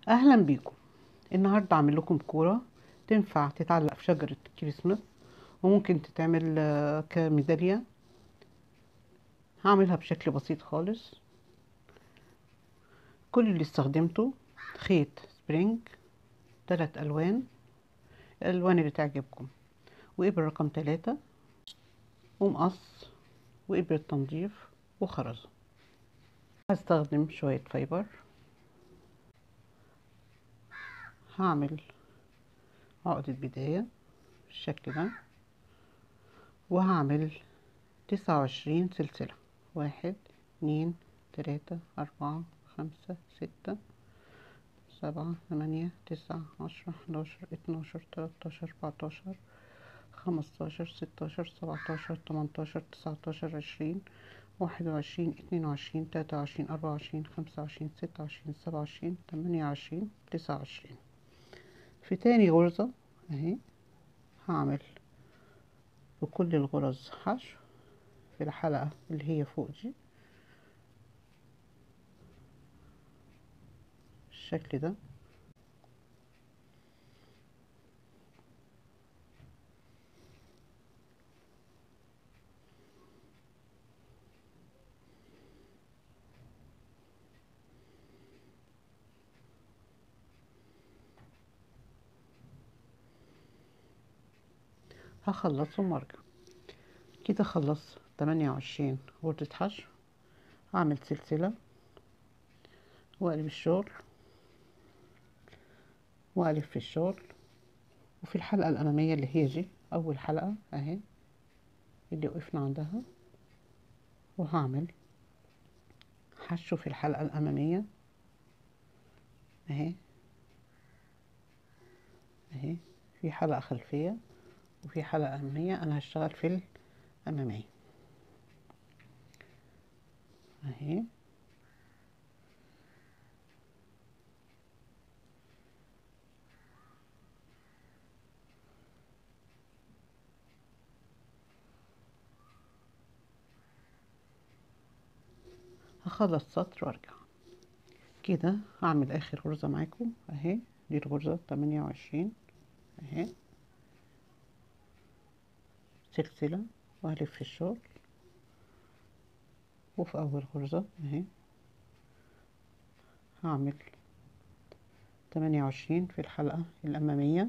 اهلا بيكم النهارده اعمل لكم كوره تنفع تتعلق في شجره كريسماس وممكن تتعمل آه، كميداليه هعملها بشكل بسيط خالص كل اللي استخدمته خيط سبرينج ثلاث الوان الالوان اللي تعجبكم وابره رقم ثلاثة ومقص وابره تنظيف وخرزه هستخدم شويه فايبر هعمل عقدة بداية بالشكل ده وهعمل تسعة وعشرين سلسلة واحد اتنين تلاتة أربعة خمسة ستة سبعة ثمانية تسعة عشرة حداشر اتناشر تلاتاشر أربعتاشر خمستاشر ستاشر سبعتاشر تمنتاشر تسعتاشر عشرين واحد وعشرين اتنين وعشرين تلاتة وعشرين أربعة وعشرين خمسة وعشرين ستة وعشرين سبعة وعشرين تمانية وعشرين تسعة وعشرين في تاني غرزة اهي هعمل بكل الغرز حشو في الحلقة اللي هي فوق دي بالشكل ده هخلصهم وارجع كده خلصت تمانية وعشرين غرزة حشو هعمل سلسلة واقلب الشغل والف في الشغل وفي الحلقة الأمامية اللي هي دي أول حلقة أهي اللي وقفنا عندها وهعمل حشو في الحلقة الأمامية أهي أهي في حلقة خلفية وفي حلقة أمامية أنا هشتغل في الأمامية أهي هخلص سطر وارجع كده هعمل اخر غرزة معاكم اهي دي الغرزة تمانية وعشرين اهي سلسلة وألف في الشغل وفي أول غرزة أهي هعمل تمانية وعشرين في الحلقة الأمامية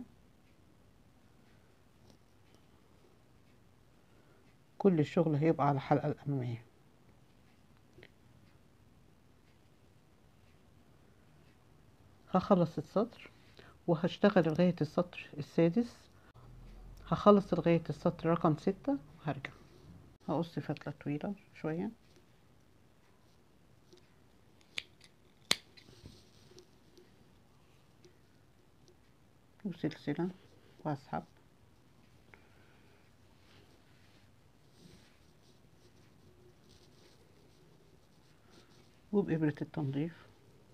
كل الشغل هيبقى على الحلقة الأمامية هخلص السطر وهشتغل لغاية السطر السادس هخلص لغاية السطر رقم ستة وهرجع هقص فتلة طويلة شوية وسلسلة واسحب وبإبرة التنظيف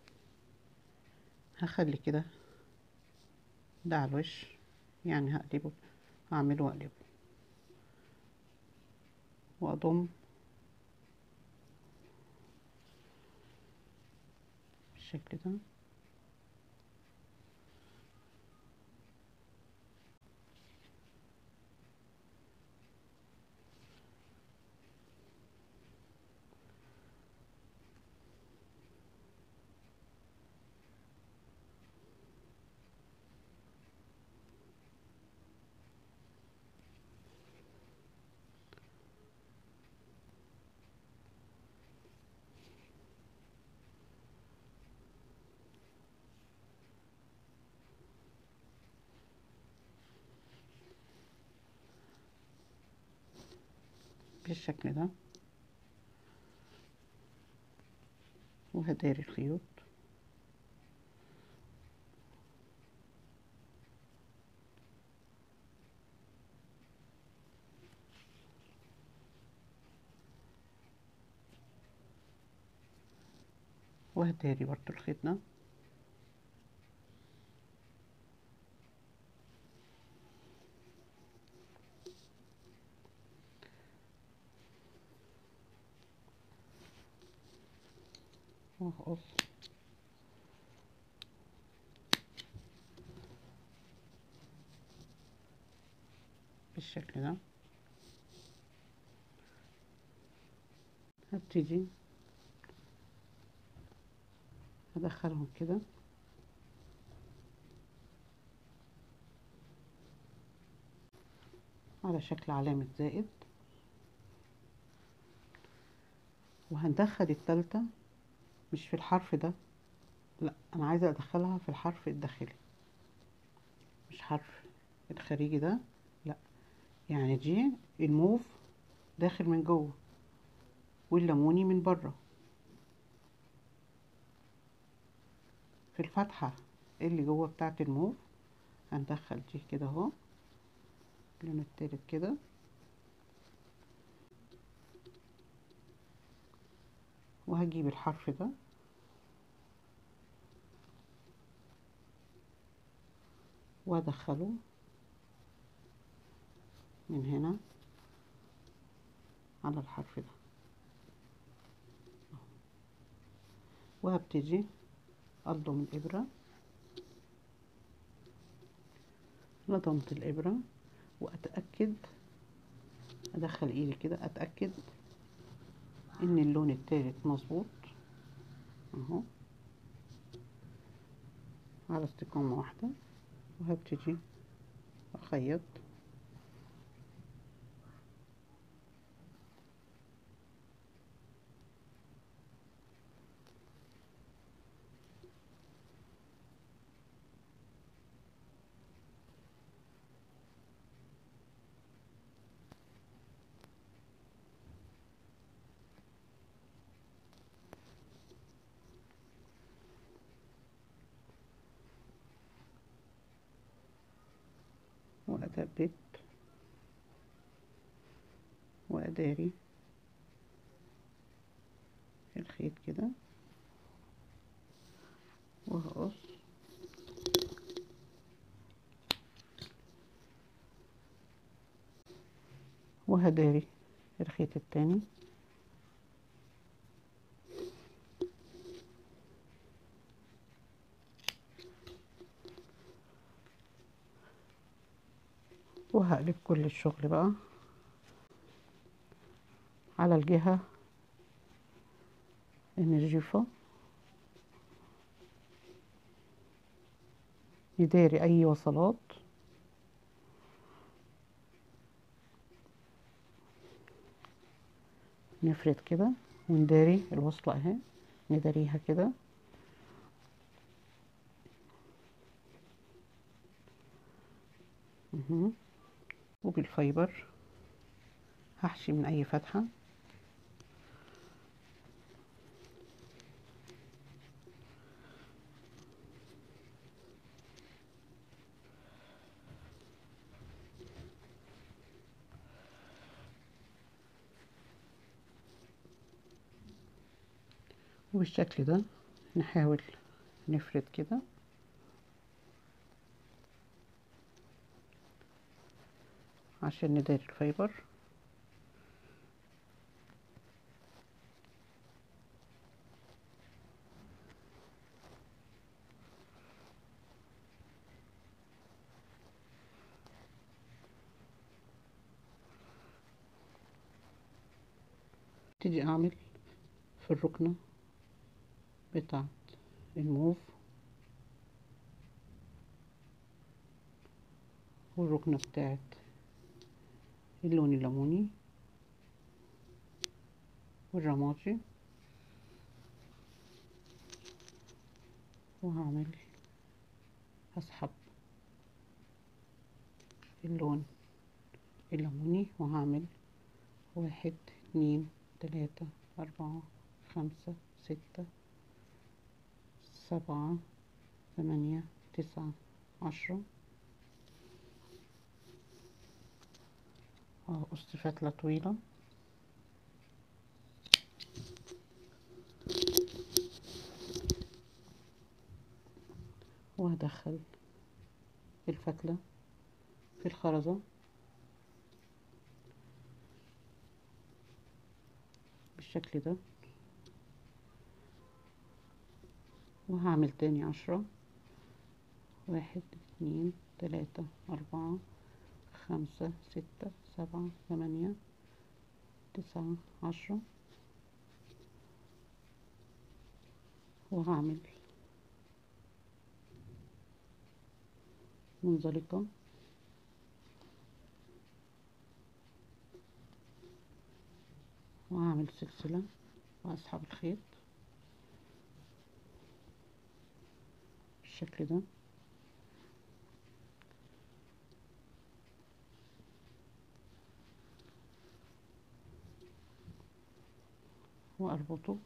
هخلي كده ده على الوش يعني هقلبه هعمله واقلبه واضم بالشكل ده بالشكل ده وهداري الخيوط وهداري برضو الخيط ده وهقص بالشكل ده هبتدي هدخلهم كده على شكل علامة زائد وهندخل التالتة مش في الحرف ده لا انا عايزة ادخلها في الحرف الداخلي مش حرف الخارجي ده لا يعني دي الموف داخل من جوه والليموني من بره في الفتحة اللي جوه بتاعة الموف هندخل دي كده اهو اللون التالت كده وهجيب الحرف ده وادخله من هنا على الحرف ده وهبتدي ألضم الإبرة لضمت الإبرة وأتأكد أدخل إيدي كده أتأكد إن اللون التالت مظبوط أهو على استقامة واحدة وهبتدي أخيط وأثبت وأداري الخيط كده وهقص وهداري الخيط التاني وهقلب كل الشغل بقى على الجهة النجيفة نداري اي وصلات نفرد كده ونداري الوصلة اهي نداريها كده مهم. وبالفايبر هحشي من اي فتحة وبالشكل ده نحاول نفرد كده عشان نداري الفايبر ابتدي اعمل في الركنة بتاعت الموف والركنة بتاعت اللون الليموني والرمادي وهعمل هسحب اللون الليموني وهعمل واحد اتنين تلاتة أربعة خمسة ستة سبعة ثمانية تسعة عشرة اه قص فتلة طويلة وهدخل الفتلة في الخرزة بالشكل ده وهعمل تاني عشرة واحد اتنين تلاتة أربعة خمسة ستة سبعة ثمانية تسعة عشرة وهعمل منزلقة وهعمل سلسلة واسحب الخيط بالشكل ده واربطه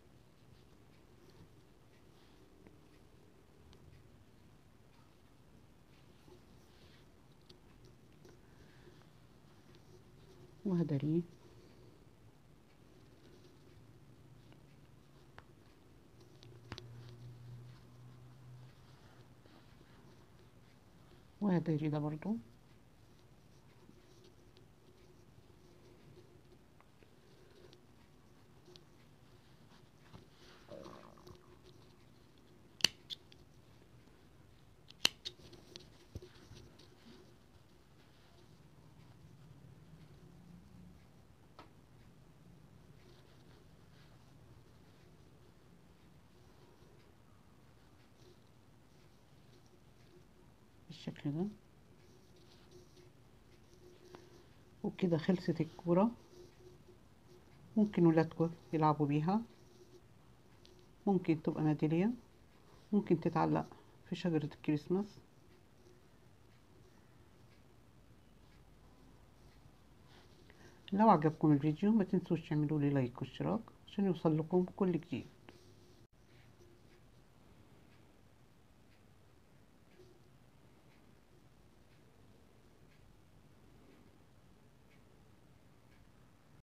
وهدريه وهدري ده برضو بالشكل ده وكده خلصت الكورة ممكن ولادكم يلعبوا بيها ممكن تبقى ميدالية ممكن تتعلق في شجرة الكريسماس لو عجبكم الفيديو ما تنسوش تعملوا لي لايك واشتراك عشان يوصل لكم كل جديد